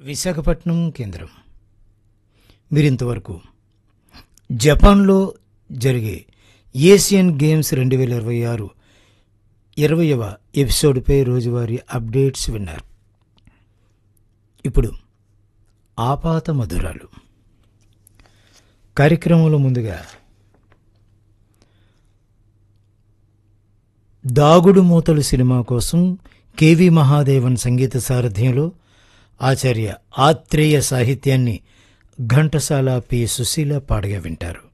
విశాఖపట్నం కేంద్రం మీరింతవరకు జపాన్లో జరిగే ఏషియన్ గేమ్స్ రెండు వేల ఇరవై ఆరు ఇరవయవ ఎపిసోడ్పై రోజువారీ అప్డేట్స్ విన్నారు ఇప్పుడు ఆపాత మధురాలు కార్యక్రమంలో ముందుగా దాగుడు మూతలు సినిమా కోసం కెవి మహాదేవన్ సంగీత సారథ్యంలో ఆచార్య ఆత్రేయ సాహిత్యాన్ని ఘంటసాల పి సుశీల పాడగా వింటారు